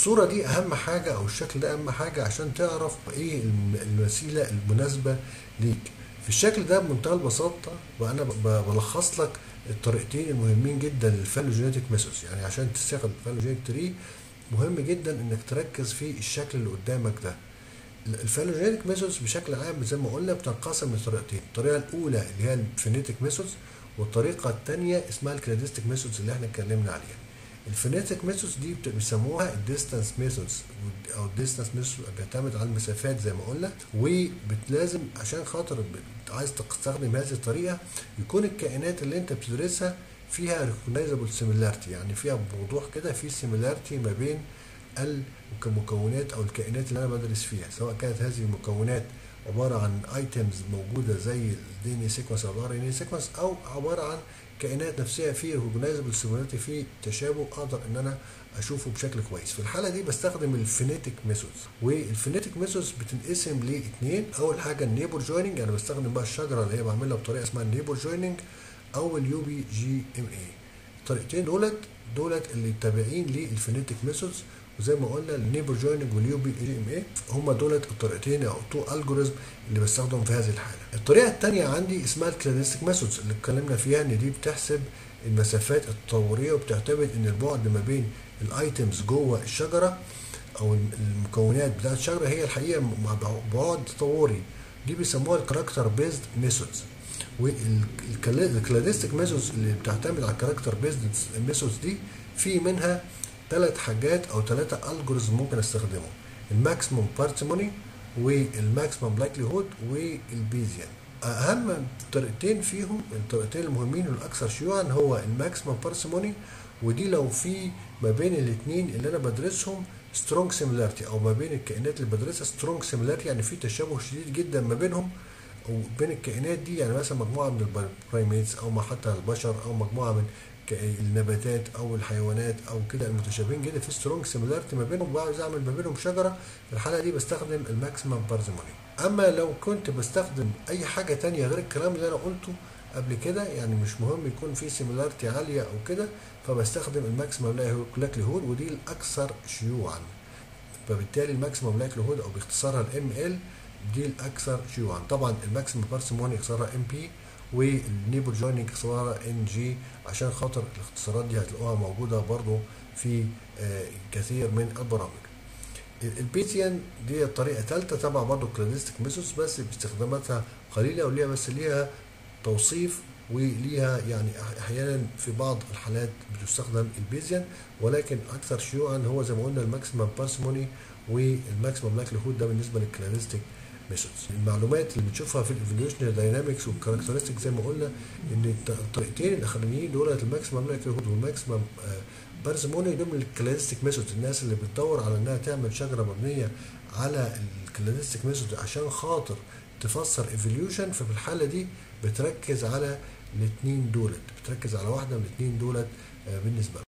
الصورة دي أهم حاجة أو الشكل ده أهم حاجة عشان تعرف إيه الم- الوسيلة المناسبة ليك في الشكل ده بمنتهى البساطة وأنا ب- بلخص لك الطريقتين المهمين جدا للفالوجينيتك ميثودز يعني عشان تستخدم الفالوجينيك تري مهم جدا انك تركز في الشكل اللي قدامك ده الفالوجينيك ميثودز بشكل عام زي ما قلنا بتنقسم لطريقتين الطريقه الاولى اللي هي الفينيتك ميثودز والطريقه الثانيه اسمها الكلاديستيك ميثودز اللي احنا اتكلمنا عليها الفينيتك ميثودز دي بت- بيسموها الديستانس ميثودز او الديستانس ميثودز بيعتمد على المسافات زي ما قلنا ولازم عشان خاطر بت- عايز تستخدم هذه الطريقه يكون الكائنات اللي انت بتدرسها فيها ريكوجنايزبل سيميلاريتي يعني فيها بوضوح كده في سيميلاريتي ما بين المكونات او الكائنات اللي انا بدرس فيها سواء كانت هذه المكونات عباره عن ايتمز موجوده زي الدي ان سيكونس او الار ان اي سيكونس او عباره عن كائنات نفسها في ريكوجنايزبل سيميلاريتي في تشابه اقدر ان انا اشوفه بشكل كويس في الحاله دي بستخدم الفينيتك ميثودز والفينيتك ميثودز بتنقسم لاثنين اول حاجه النيبر جويننج انا بستخدم بقى الشجره اللي هي بعملها بطريقه اسمها النيبر جويننج او اليو بي جي ام اي الطريقتين دولت دولت اللي تابعين للفينيتك ميثودز وزي ما قلنا النيبر جويننج واليو بي جي ام اي هم دولت الطريقتين او تو الجوريزم اللي بستخدم في هذه الحاله الطريقه الثانيه عندي اسمها الكلاديستيك ميثودز اللي اتكلمنا فيها ان دي بتحسب المسافات التطوريه وبتعتمد ان البعد ما بين الايتمز جوه الشجره او المكونات بتاعت الشجره هي الحقيقه مع بعد تطوري دي بيسموها الكاركتر بيزد ميثودز والكلاديستيك ميثودز اللي بتعتمد على الكاركتر بيزد ميثودز دي في منها ثلاث حاجات او ثلاثه الجوريزم ممكن استخدمهم الماكسيموم بارتيموني والماكسيموم لايكليهود والبيزيان اهم طريقتين فيهم الطريقتين المهمين والاكثر شيوعا هو الماكسيموم بارسيموني ودي لو في ما بين الاثنين اللي انا بدرسهم سترونج سيميلاريتي او ما بين الكائنات اللي بدرسها سترونج سيميلاريتي يعني في تشابه شديد جدا ما بينهم وبين الكائنات دي يعني مثلا مجموعه من البرايميتس او ما حتى البشر او مجموعه من النباتات او الحيوانات او كده المتشابهين جدا في سترونج سيميلاريتي ما بينهم وعاوز اعمل ما بينهم شجره في الحاله دي بستخدم الماكسيمم بارزيموني اما لو كنت بستخدم اي حاجه تانية غير الكلام اللي انا قلته قبل كده يعني مش مهم يكون في سيميلاريتي عاليه او كده فبستخدم الماكسيمم لايكليهود ودي الاكثر شيوعا فبالتالي الماكسيمم لايكليهود او باختصارها الام ال دي الاكثر شيوعا طبعا الماكسيمم بارسيموني اختصارها ام بي والنيبر جويننج اختصارها ان جي عشان خاطر الاختصارات دي هتلاقوها موجوده برضو في آه كثير من البرامج البيتيان دي طريقه ثالثه تبع برضو كلاديستيك ميثودز بس باستخداماتها قليله وليها بس ليها توصيف وليها يعني احيانا في بعض الحالات بتستخدم البيزيان ولكن اكثر شيوعا هو زي ما قلنا الماكسيمم بارسيموني والماكسيمم لايكليهود ده بالنسبه للكلاديستيك ميثودز المعلومات اللي بنشوفها في الايفوليوشنري داينامكس والكاركترستيك زي ما قلنا ان الطريقتين الاخرانيين دولت الماكسيمم لايكليهود والماكسيمم بارسيموني دول من الكلاديستيك ميثودز الناس اللي بتدور على انها تعمل شجره مبنيه على الكلاديستيك ميثودز عشان خاطر تفسر ايفوليوشن ففي الحاله دي بتركز على الاثنين دولت بتركز على واحده من الاثنين دولت بالنسبه